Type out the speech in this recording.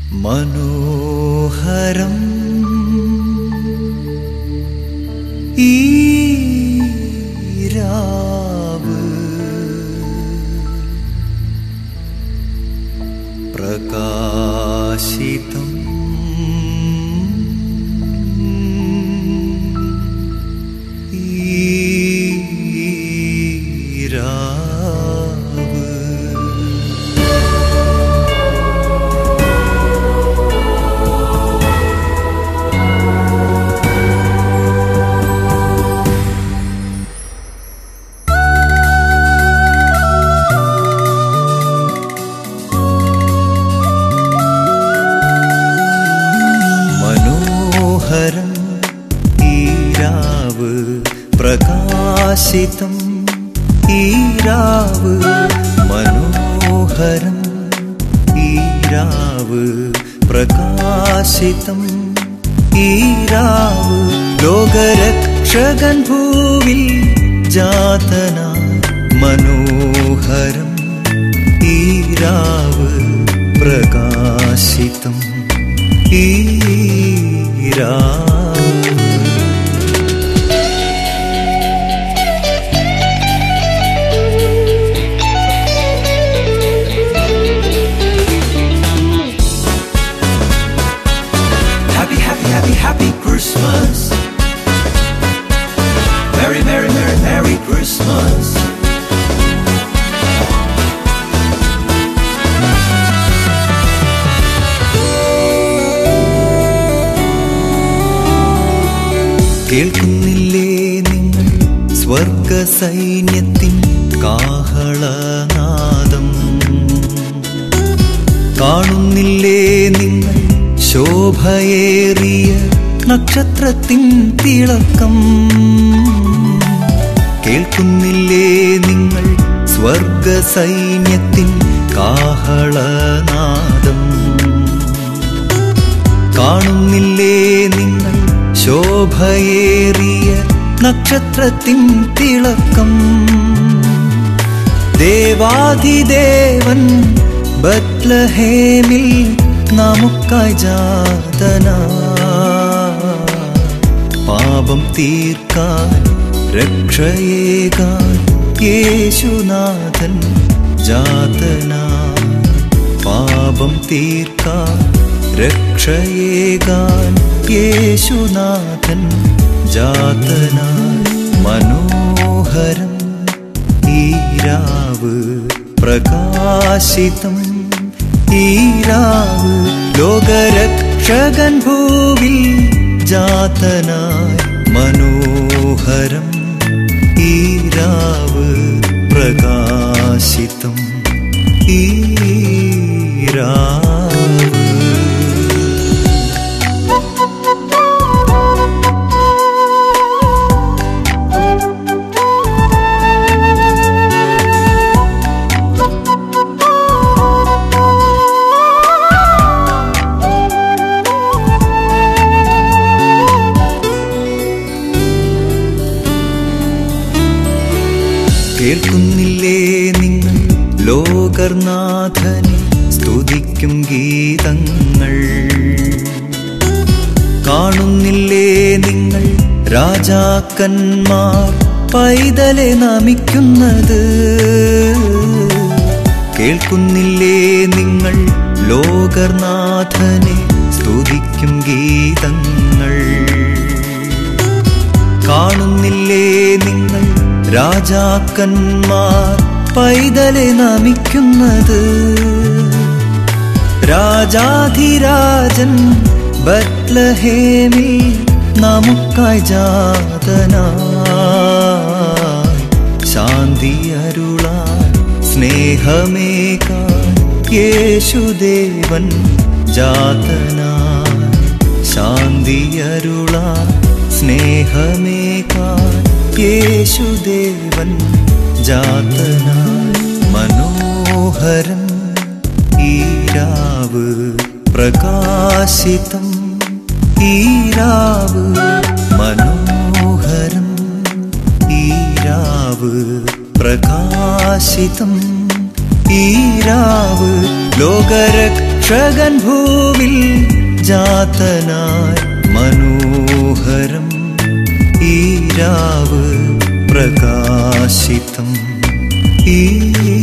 മനോഹരം ഈ രാവ് പ്രകാശിതം ഈ രാവ് മനോഹരം ഈരാവ് പ്രകാശിതം ഈരാവ് മനോഹരം ഈരാവ് പ്രകാശിതം ഈരാവ് ലോകരക്ഷകൻ ഭൂവിൽ ജാതനായി മനോഹരം ഈരാവ് പ്രകാശിതം ഈരാ Happy, happy, happy, happy Christmas. Merry, merry, merry, merry Christmas. കേൾക്കുന്നില്ലേ നിങ്ങൾ സ്വർഗ സൈന്യത്തിൻ കാഹളനാദം കാണുന്നില്ലേ നിങ്ങൾ ശോഭയേറിയ നക്ഷത്രത്തിൻ തിളക്കം കേൾക്കുന്നില്ലേ നിങ്ങൾ സ്വർഗ സൈന്യത്തിൻ കാഹളനാദം കാണുന്നില്ലേ നിങ്ങൾ ശോഭയേറിയ നക്ഷത്രത്തിൻ തിളക്കം ദേവാധിദേവൻ ബത്ലഹേമിൽ നമുക്കായി ജാതന പാപം തീർക്കാൻ രക്ഷയേകാൻ യേശുനാഥൻ ജാതന പാപം തീർക്കാൻ രക്ഷയേകാൻ യേശുനാഥൻ ജാതനായി മനോഹരം ഈരാവ് പ്രകാശിതം ഈരാവ് ലോകരക്ഷകൻ ഭൂവിൽ ജാതനായി മനോഹരം ഈരാവ് പ്രകാശിതം ഈരാവ് കേൾക്കുന്നില്ലേ നിങ്ങൾ ലോകർനാഥനെ സ്തുതിക്കും ഗീതങ്ങൾ കാണുന്നില്ലേ നിങ്ങൾ രാജാക്കന്മാർ പൈതലെ നമിക്കുന്നത് കേൾക്കുന്നില്ലേ നിങ്ങൾ ലോകർനാഥനെ സ്തുതിക്കും ഗീതങ്ങൾ കാണുന്നില്ലേ നിങ്ങൾ രാജാക്കന്മാർ പൈതലെ നമിക്കുന്നത് രാജാധിരാജൻ ബത്ലഹേമിൽ നമുക്കായി ജാതനായി ശാന്തി അരുളാൻ സ്നേഹമേകാൻ യേശുദേവൻ ജാതനായി ശാന്തി അരുളാൻ സ്നേഹമേകാൻ യേശുദേവൻ ജാതനായി മനോഹരം ഈരാവ് പ്രകാശിതം ഈരാവ് മനോഹരം ഈരാവ് പ്രകാശിതം ഈരാവ് ലോകരക്ഷ രക്ഷകൻ ഭൂവിൽ ജാതനായി മനോഹരം ഈ രാവ് പ്രകാശിതം ഈ